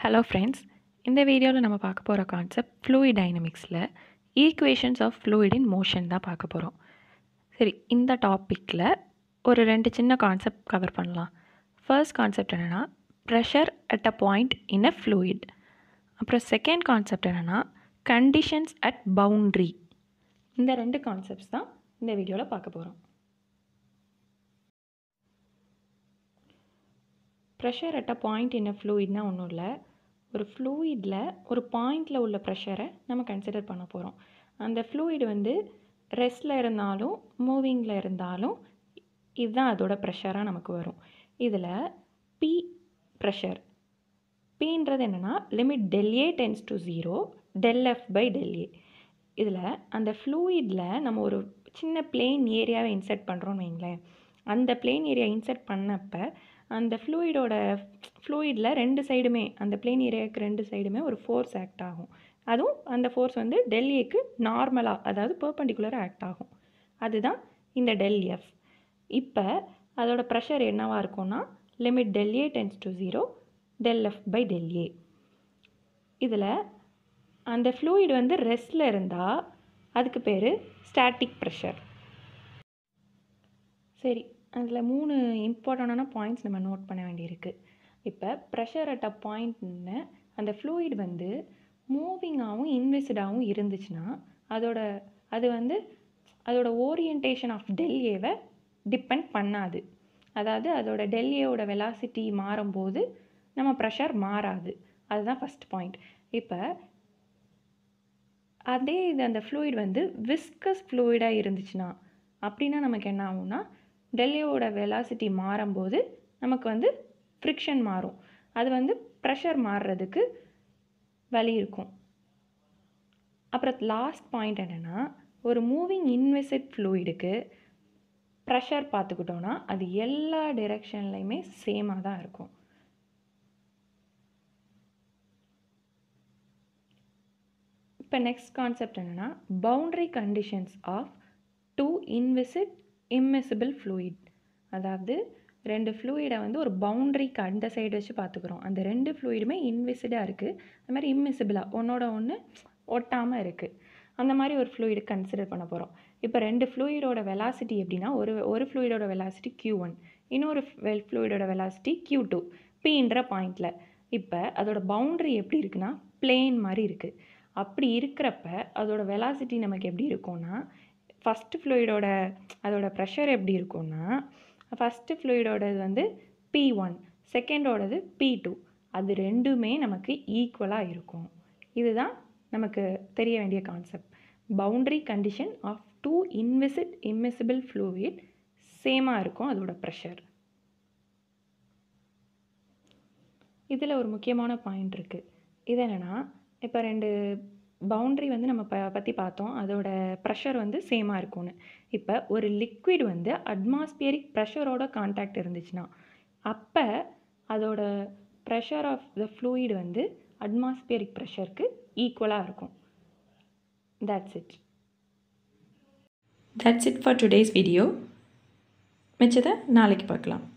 hello friends இந்த வீடியோவில் நம்ம பார்க்க போகிற கான்செப்ட் ஃப்ளூயிட் டைனமிக்ஸில் equations of fluid in motion தான் பார்க்க போகிறோம் சரி இந்த டாப்பிக்கில் ஒரு ரெண்டு சின்ன கான்செப்ட் கவர் பண்ணலாம் ஃபர்ஸ்ட் கான்செப்ட் என்னென்னா pressure at a point in a fluid அப்புறம் செகண்ட் கான்செப்ட் என்னென்னா கண்டிஷன்ஸ் அட் பவுண்ட்ரி இந்த ரெண்டு கான்செப்ட்ஸ் தான் இந்த வீடியோவில் பார்க்க போகிறோம் pressure at a point in a ஃப்ளூயிட்னா ஒன்றும் இல்லை ஒரு ஃப்ளூயிடில் ஒரு பாயிண்டில் உள்ள ப்ரெஷரை நம்ம கன்சிடர் பண்ண போகிறோம் அந்த ஃப்ளூயிட் வந்து ரெஸ்ட்டில் இருந்தாலும் மூவிங்கில் இருந்தாலும் இதுதான் அதோட ப்ரெஷராக நமக்கு வரும் இதில் பி ப்ரெஷர் பின்றது என்னென்னா limit del A tends to zero del F by del A இதில் அந்த ஃப்ளூயிடில் நம்ம ஒரு சின்ன பிளெயின் ஏரியாவை இன்சர்ட் பண்ணுறோன்னு வைங்களேன் அந்த பிளெயின் ஏரியா இன்சர்ட் பண்ணப்போ அந்த ஃப்ளூயிடோட ஃப்ளூயிடில் ரெண்டு சைடுமே அந்த பிளெயின் ஏரியாவுக்கு ரெண்டு சைடுமே ஒரு ஃபோர்ஸ் ஆக்ட் ஆகும் அதுவும் அந்த ஃபோர்ஸ் வந்து டெல்ஏக்கு நார்மலாக அதாவது பர்பண்டிகுலராக ஆக்ட் ஆகும் அதுதான் இந்த டெல் எஃப் இப்போ அதோட ப்ரெஷர் என்னவாக இருக்கும்னா limit del A tends to zero del F by del A இதில் அந்த ஃப்ளூயிட் வந்து ரெஸ்ட்டில் இருந்தால் அதுக்கு பேர் ஸ்டாட்டிக் ப்ரெஷர் சரி அதில் மூணு இம்பார்ட்டண்டான பாயிண்ட்ஸ் நம்ம நோட் பண்ண வேண்டியிருக்கு இப்போ ப்ரெஷர் அட் அ பாயிண்ட்னு அந்த ஃப்ளூயிட் வந்து மூவிங்காகவும் இன்விசிடாகவும் இருந்துச்சுன்னா அதோட அது வந்து அதோட ஓரியன்டேஷன் ஆஃப் டெல்ஏவை டிபெண்ட் பண்ணாது அதாவது அதோட டெல்ஏவோட வெலாசிட்டி மாறும்போது நம்ம ப்ரெஷர் மாறாது அதுதான் ஃபஸ்ட் பாயிண்ட் இப்போ அதே இது அந்த ஃப்ளூயிட் வந்து விஸ்கஸ் ஃப்ளூயிடாக இருந்துச்சுன்னா அப்படின்னா நமக்கு என்ன ஆகும்னா டெல்லியோட வெலாசிட்டி மாறும்போது நமக்கு வந்து ஃப்ரிக்ஷன் மாறும் அது வந்து ப்ரெஷர் மாறுறதுக்கு வழி இருக்கும் அப்புறம் லாஸ்ட் பாயிண்ட் என்னென்னா ஒரு மூவிங் இன்வெசிட் ஃப்ளூயிடுக்கு ப்ரெஷர் பார்த்துக்கிட்டோன்னா அது எல்லா டிரெக்ஷன்லையுமே சேமாக தான் இருக்கும் இப்போ நெக்ஸ்ட் கான்செப்ட் என்னென்னா boundary conditions of two inviscid immiscible fluid அதாவது ரெண்டு ஃப்ளூயிடை வந்து ஒரு பவுண்ட்ரிக்கு அந்த சைடு வச்சு பார்த்துக்குறோம் அந்த ரெண்டு ஃப்ளூயிடுமே இன்விசிடாக இருக்குது அது மாதிரி இம்மிசிபிளாக ஒன்றோட ஒன்று ஒட்டாமல் இருக்குது அந்த மாதிரி ஒரு ஃப்ளூயிடு கன்சிடர் பண்ண போகிறோம் இப்போ ரெண்டு ஃப்ளூயிடோட வெலாசிட்டி எப்படின்னா ஒரு ஒரு ஃப்ளூயிடோட வெலாசிட்டி க்யூ ஒன் இன்னொரு வெல் ஃப்ளூயிடோட வெலாசிட்டி க்யூ டூ பின்ற பாயிண்டில் இப்போ அதோட பவுண்ட்ரி எப்படி இருக்குன்னா பிளேன் மாதிரி இருக்குது அப்படி இருக்கிறப்ப அதோட வெலாசிட்டி நமக்கு எப்படி இருக்கும்னா ஃபஸ்ட்டு ஃப்ளூயிடோட அதோட ப்ரெஷர் எப்படி இருக்கும்னா ஃபஸ்ட்டு ஃப்ளூயிடோடது வந்து பி ஒன் செகண்டோடது பி டூ அது ரெண்டுமே நமக்கு ஈக்குவலாக இருக்கும் இதுதான் நமக்கு தெரிய வேண்டிய concept boundary condition of two inviscid immiscible fluid சேமாக இருக்கும் அதோட ப்ரெஷர் இதில் ஒரு முக்கியமான பாயிண்ட் இருக்குது இது என்னென்னா இப்போ ரெண்டு பவுண்ட்ரி வந்து நம்ம ப பற்றி பார்த்தோம் அதோட ப்ரெஷர் வந்து சேமாக இருக்கும்னு இப்போ ஒரு லிக்விட் வந்து அட்மாஸ்பியரிக் ப்ரெஷரோட கான்டாக்ட் இருந்துச்சுன்னா அப்போ அதோட ப்ரெஷர் ஆஃப் த ஃப்ளூயிட் வந்து அட்மாஸ்பியரிக் ப்ரெஷருக்கு ஈக்குவலாக இருக்கும் that's it that's it for today's video மிச்சத்தை நாளைக்கு பார்க்கலாம்